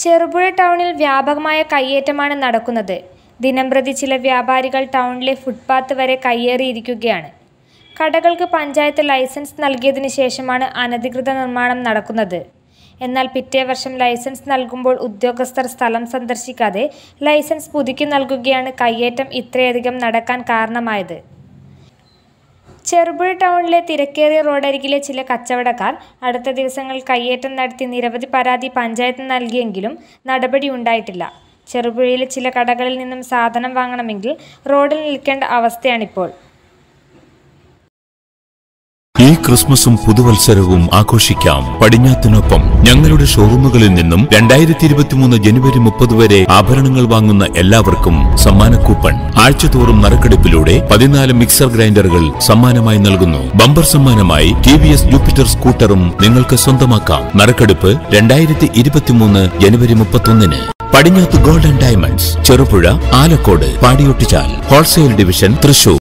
ചെറുപുഴ ടൗണിൽ വ്യാപകമായ കയ്യേറ്റമാണ് നടക്കുന്നത് ദിനംപ്രതി ചില വ്യാപാരികൾ ടൗണിലെ ഫുട്പാത്ത് വരെ കയ്യേറിയിരിക്കുകയാണ് കടകൾക്ക് പഞ്ചായത്ത് ലൈസൻസ് നൽകിയതിനു ശേഷമാണ് അനധികൃത നിർമ്മാണം നടക്കുന്നത് എന്നാൽ പിറ്റേ വർഷം ലൈസൻസ് നൽകുമ്പോൾ ഉദ്യോഗസ്ഥർ സ്ഥലം സന്ദർശിക്കാതെ ലൈസൻസ് പുതുക്കി നൽകുകയാണ് കയ്യേറ്റം ഇത്രയധികം നടക്കാൻ കാരണമായത് ചെറുപുഴ ടൗണിലെ തിരക്കേറിയ റോഡരികിലെ ചില കച്ചവടക്കാർ അടുത്ത ദിവസങ്ങൾ കയ്യേറ്റം നടത്തി നിരവധി പരാതി പഞ്ചായത്ത് നൽകിയെങ്കിലും നടപടി ഉണ്ടായിട്ടില്ല ചെറുപുഴയിലെ ചില കടകളിൽ നിന്നും സാധനം വാങ്ങണമെങ്കിൽ റോഡിൽ നിൽക്കേണ്ട അവസ്ഥയാണിപ്പോൾ ഈ ക്രിസ്മസും പുതുവത്സരവും ആഘോഷിക്കാം പടിഞ്ഞാത്തിനൊപ്പം ഞങ്ങളുടെ ഷോറൂമുകളിൽ നിന്നും രണ്ടായിരത്തി ഇരുപത്തിമൂന്ന് ജനുവരി മുപ്പത് വരെ ആഭരണങ്ങൾ വാങ്ങുന്ന എല്ലാവർക്കും സമ്മാന കൂപ്പൺ ആഴ്ചതോറും നറുക്കെടുപ്പിലൂടെ പതിനാല് മിക്സർ ഗ്രൈൻഡറുകൾ സമ്മാനമായി നൽകുന്നു ബമ്പർ സമ്മാനമായി ടി വി എസ് ജൂപ്പിറ്റർ സ്കൂട്ടറും നിങ്ങൾക്ക് സ്വന്തമാക്കാം നറുക്കെടുപ്പ് രണ്ടായിരത്തി ഇരുപത്തിമൂന്ന് ജനുവരി മുപ്പത്തൊന്നിന് പടിഞ്ഞാത്ത് ഗോൾഡൻ ഡയമണ്ട്സ് ചെറുപുഴ ആലക്കോട് പാടിയൊട്ടിച്ചാൽ ഹോൾസെയിൽ ഡിവിഷൻ തൃശൂർ